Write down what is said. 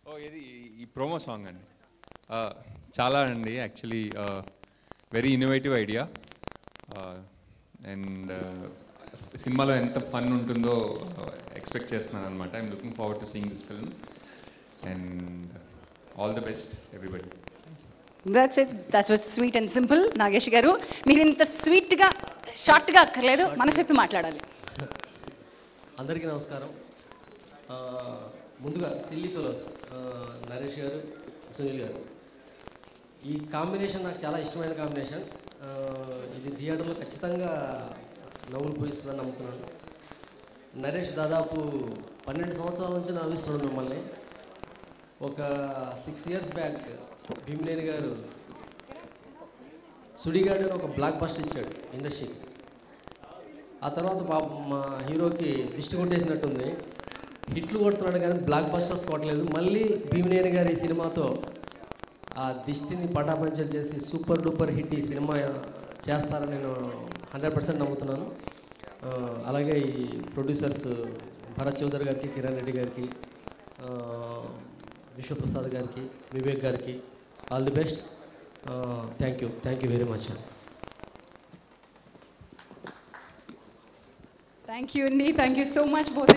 ఓ ఇది ఈ promo song అండి ఆ, చాలా అండి actually very innovative idea and సినిమాలో ఎంత ఫన్ ఉంటుందో ఎక్స్పెక్ట్ చేస్తున్నాను అనమాట I'm looking forward to seeing this film and all the best everybody that's it that's was sweet and simple Nagesh garu మీరు ఇంత స్వీట్గా షార్ట్గా అక్కర్లేదు మనసు చెప్పి మాట్లాడాలి అందరికీ నమస్కారం ఆ, ముందుగా సిల్లీ ఫెలోస్ నరేష్ గారు సునీల్ గారు ఈ కాంబినేషన్ నాకు చాలా ఇష్టమైన కాంబినేషన్ ఆ, ఇది థియేటర్లో ఖచ్చితంగా నవ్వులు పూయిస్తుందని నమ్ముతున్నాను నరేష్ దాదాపు పన్నెండు సంవత్సరాల నుంచి నవ్విస్తున్నాడు మిమ్మల్ని ఒక సిక్స్ ఇయర్స్ బ్యాక్ భీమినేని గారు సుడిగాడు అని ఒక బ్లాక్ బస్టర్ ఇచ్చాడు ఇండస్ట్రీకి ఆ తర్వాత మా మా హీరోకి దిష్టి కొట్టేసినట్టుంది హిట్లు కొడుతున్నాడు కానీ బ్లాక్ బస్టర్స్ కొట్టలేదు మళ్ళీ భీమినేని గారి సినిమాతో ఆ దిష్టిని పటాపంచలు చేసి సూపర్ డూపర్ హిట్ ఈ సినిమా చేస్తారని నేను హండ్రెడ్ పర్సెంట్ నమ్ముతున్నాను ఆ, అలాగే ఈ ప్రొడ్యూసర్స్ భరత్ చౌదరి గారికి కిరణ్ రెడ్డి గారికి ఆ, విశ్వప్రసాద్ గారికి వివేక్ గారికి all the best thank you thank you very much thank you అండి thank you so much both